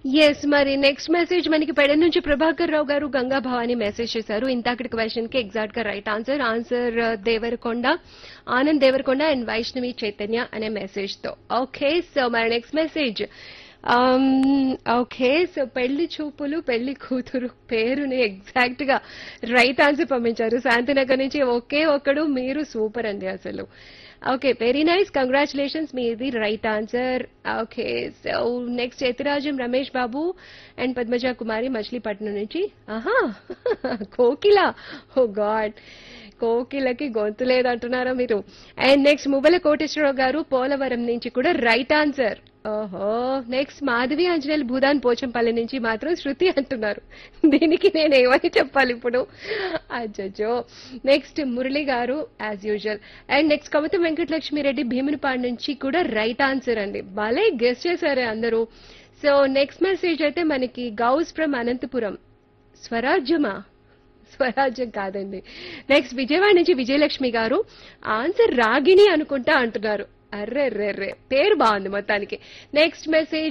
yes మరి next message మనకి పెడ నుంచి ప్రభాకర్ రావు గారు గంగా భవాని మెసేజ్ చేశారు ఇంతకటి క్వశ్చన్ కి ఎగ్జాక్ట్ గా right answer answer Devarakonda Anand Devarakonda and Vaishnavi Chaitanya అనే మెసేజ్ తో ఓకే సో మరి నెక్స్ట్ మెసేజ్ ఓకే సో పెళ్లి చూపులు పెళ్లి కూతురు పేరుని ఎగ్జాక్ట్ గా రైట్ ఆన్సర్ పంపించారు శాంతినగర్ నుంచి ఒకే ఒక్కడు మీరు సూపర్ అండి అసలు ఓకే వెరీ నైస్ కంగ్రాచులేషన్స్ మీది right answer okay so next Yathirajam Ramesh Babu and Padmaja Kumari Machilipatnam నుంచి ఆహా కోకిల ఓ గాడ్ కోకిలకి గొంతు లేదంటున్నారా మీరు అండ్ నెక్స్ట్ ముబల కోటేశ్వరరావు గారు పోలవరం నుంచి కూడా రైట్ ఆన్సర్ ఓహో నెక్స్ట్ మాధవి ఆంజనేయులు భూదాన్ పోచంపల్లి నుంచి మాత్రం శృతి అంటున్నారు దీనికి నేను ఏమని చెప్పాలి ఇప్పుడు అజ్జో నెక్స్ట్ మురళి గారు as usual and next Kavitha Venkatalakshmi Reddy Bheemunipadu నుంచి కూడా రైట్ ఆన్సర్ అండి భలే గెస్ట్ చేశారే అందరూ సో నెక్స్ట్ మెసేజ్ అయితే మనకి గౌస్ ఫ్రమ్ అనంతపురం స్వరాజ్యమా స్వరాజ్యం కాదండి నెక్స్ట్ విజయవాడ నుంచి విజయలక్ష్మి గారు ఆన్సర్ రాగిణి అనుకుంటా అంటున్నారు అర్రెర్రెర్రే పేరు బాగుంది మొత్తానికి నెక్స్ట్ మెసేజ్